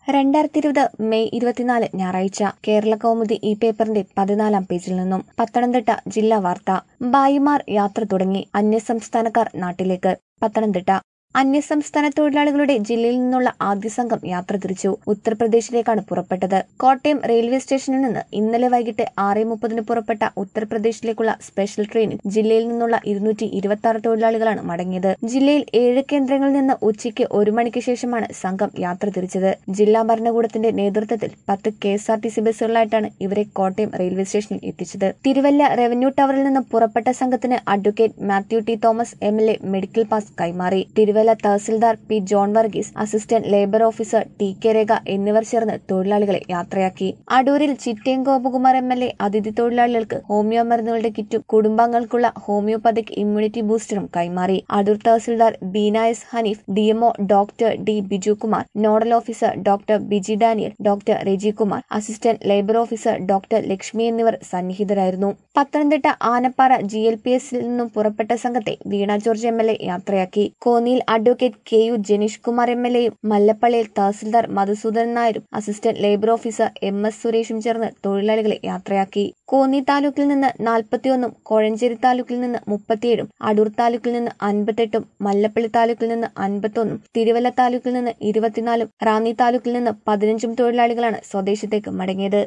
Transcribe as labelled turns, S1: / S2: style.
S1: രണ്ടായിരത്തി ഇരുപത് മെയ് ഇരുപത്തിനാല് ഞായറാഴ്ച കേരള കൗമുദി ഈ പേപ്പറിന്റെ പതിനാലാം പേജിൽ നിന്നും പത്തനംതിട്ട ജില്ലാ വാർത്ത ഭായിമാർ യാത്ര തുടങ്ങി അന്യസംസ്ഥാനക്കാർ നാട്ടിലേക്ക് പത്തനംതിട്ട അന്യസംസ്ഥാന തൊഴിലാളികളുടെ ജില്ലയിൽ നിന്നുള്ള ആദ്യ സംഘം യാത്ര തിരിച്ചു ഉത്തർപ്രദേശിലേക്കാണ് പുറപ്പെട്ടത് കോട്ടയം റെയിൽവേ സ്റ്റേഷനിൽ നിന്ന് ഇന്നലെ വൈകിട്ട് ആറ് മുപ്പതിന് പുറപ്പെട്ട ഉത്തർപ്രദേശിലേക്കുള്ള സ്പെഷ്യൽ ട്രെയിനിൽ ജില്ലയിൽ നിന്നുള്ള ഇരുന്നൂറ്റി ഇരുപത്തി ആറ് തൊഴിലാളികളാണ് മടങ്ങിയത് ജില്ലയിൽ ഏഴ് കേന്ദ്രങ്ങളിൽ നിന്ന് ഉച്ചയ്ക്ക് ഒരു മണിക്ക് ശേഷമാണ് സംഘം യാത്ര തിരിച്ചത് ജില്ലാ ഭരണകൂടത്തിന്റെ നേതൃത്വത്തിൽ പത്ത് K S R T C ബസ്സുകളായിട്ടാണ് ഇവരെ കോട്ടയം റെയിൽവേ സ്റ്റേഷനിൽ എത്തിച്ചത് തിരുവല്ല റവന്യൂ ടവറിൽ നിന്ന് പുറപ്പെട്ട സംഘത്തിന് advocate Mathew T Thomas M L A medical pass കൈമാറി Thiruvalla tahsildar P John Varghese assistant labour officer T K Rekha എന്നിവർ ചേർന്ന് തൊഴിലാളികളെ യാത്രയാക്കി അടൂരിൽ Chittayam Gopakumar M L A അതിഥി തൊഴിലാളികൾക്ക് ഹോമിയോ മരുന്നുകളുടെ കിറ്റും കുടുംബാംഗങ്ങൾക്കുള്ള ഹോമിയോപ്പതിക് ഇമ്മ്യൂണിറ്റി ബൂസ്റ്ററും കൈമാറി Adoor tahsildar Beena S Haneef DMO doctor D Biju Kumar nodal officer doctor Biji Daniel doctor Reji Kumar assistant labour officer doctor Lakshmi എന്നിവർ സന്നിഹിതരായിരുന്നു Pathanamthitta Anappara G L P എസിൽ നിന്നും പുറപ്പെട്ട സംഘത്തെ Veena George M L A യാത്രയാക്കി കോന്നിയിൽ advocate K U Jenish Kumar M L എയും മല്ലപ്പള്ളിയിൽ തഹസിൽദാർ മധുസൂദനൻ നായരും assistant labour officer M S സുരേഷും ചേർന്ന് തൊഴിലാളികളെ യാത്രയാക്കി കോന്നി താലൂക്കിൽ നിന്ന് നാൽപ്പത്തിയൊന്നും കോഴഞ്ചേരി താലൂക്കിൽ നിന്ന് മുപ്പത്തിയേഴും അടൂർ താലൂക്കിൽ നിന്ന് അൻപത്തെട്ടും മല്ലപ്പള്ളി താലൂക്കിൽ നിന്ന് അൻപത്തൊന്നും തിരുവല്ല താലൂക്കിൽ നിന്ന് ഇരുപത്തിനാലും റാന്നി താലൂക്കിൽ നിന്ന് പതിനഞ്ചും തൊഴിലാളികളാണ് സ്വദേശത്തേക്ക് മടങ്ങിയത്